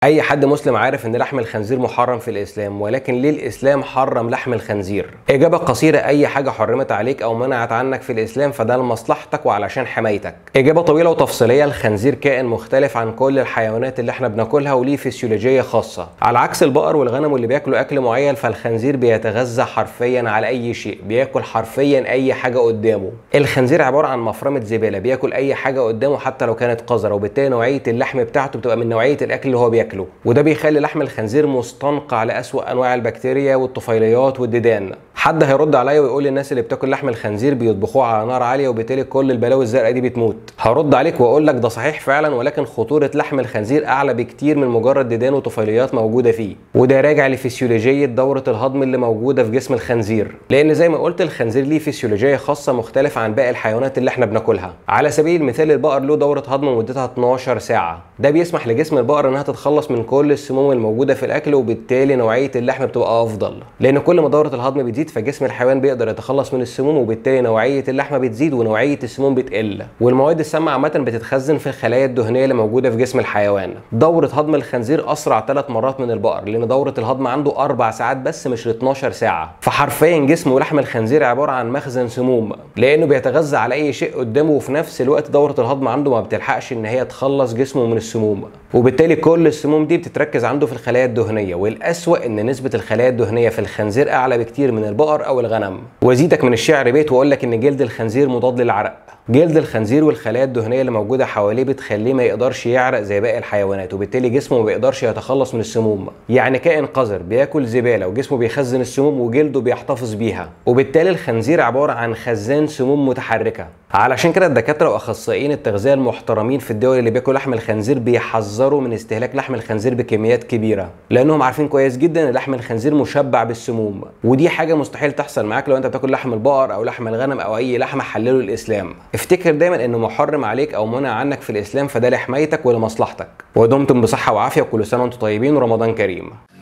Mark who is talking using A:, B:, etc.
A: اي حد مسلم عارف ان لحم الخنزير محرم في الاسلام ولكن ليه الاسلام حرم لحم الخنزير اجابه قصيره اي حاجه حرمت عليك او منعت عنك في الاسلام فده لمصلحتك وعلشان حمايتك اجابه طويله وتفصيليه الخنزير كائن مختلف عن كل الحيوانات اللي احنا بناكلها وليه فسيولوجيه خاصه على عكس البقر والغنم واللي بياكلوا اكل معين فالخنزير بيتغذى حرفيا على اي شيء بياكل حرفيا اي حاجه قدامه الخنزير عباره عن مفرمه زباله بياكل اي حاجه قدامه حتى لو كانت قذره وبالتالي نوعيه اللحم بتاعته بتبقى من نوعيه الاكل اللي هو بياكله وده بيخلي لحم الخنزير مستنقع لاسوا انواع البكتيريا والطفيليات والديدان حد هيرد عليا ويقول لي الناس اللي بتاكل لحم الخنزير بيطبخوه على نار عاليه وبالتالي كل البلاوي الزرقاء دي بتموت هرد عليك واقول لك ده صحيح فعلا ولكن خطوره لحم الخنزير اعلى بكتير من مجرد ديدان وطفيليات موجوده فيه وده راجع لفسيولوجيه دوره الهضم اللي موجوده في جسم الخنزير لان زي ما قلت الخنزير ليه فسيولوجيه خاصه مختلفه عن باقي الحيوانات اللي احنا بناكلها على سبيل المثال البقر له دوره هضم مدتها 12 ساعه ده بيسمح لجسم البقر انها تتخلص من كل السموم الموجوده في الاكل وبالتالي نوعيه اللحم بتبقى افضل لان كل ما دوره الهضم بتزيد فجسم الحيوان بيقدر يتخلص من السموم وبالتالي نوعيه اللحمه بتزيد ونوعيه السموم بتقل والمواد السامه عامه بتتخزن في الخلايا الدهنيه اللي موجوده في جسم الحيوان دوره هضم الخنزير اسرع ثلاث مرات من البقر لان دوره الهضم عنده اربع ساعات بس مش 12 ساعه فحرفيا جسم ولحم الخنزير عباره عن مخزن سموم لانه بيتغذى على اي شيء قدامه وفي نفس الوقت دوره الهضم عنده ما بتلحقش ان هي تخلص جسمه من السموم وبالتالي كل السموم دي بتتركز عنده في الخلايا الدهنيه والاسوا ان نسبه الخلايا الدهنيه في الخنزير اعلى بكتير من البقر او الغنم وازيدك من الشعر بيت واقول لك ان جلد الخنزير مضاد للعرق جلد الخنزير والخلايا الدهنيه اللي موجوده حواليه بتخليه ما يقدرش يعرق زي باقي الحيوانات وبالتالي جسمه ما بيقدرش يتخلص من السموم يعني كائن قذر بياكل زباله وجسمه بيخزن السموم وجلده بيحتفظ بيها وبالتالي الخنزير عباره عن خزان سموم متحركه علشان كده الدكاتره واخصائيين التغذيه المحترمين في الدول اللي بياكلوا لحم الخنزير بيحذروا من استهلاك لحم الخنزير بكميات كبيره لانهم عارفين كويس جدا ان لحم الخنزير مشبع بالسموم ودي حاجه مستحيل تحصل معاك لو انت بتاكل لحم البقر او لحم الغنم او اي لحمه حلله الاسلام افتكر دايما انه محرم عليك او منع عنك في الاسلام فده لحمايتك ولمصلحتك ودمتم بصحه وعافيه وكل سنه وانتم طيبين ورمضان كريم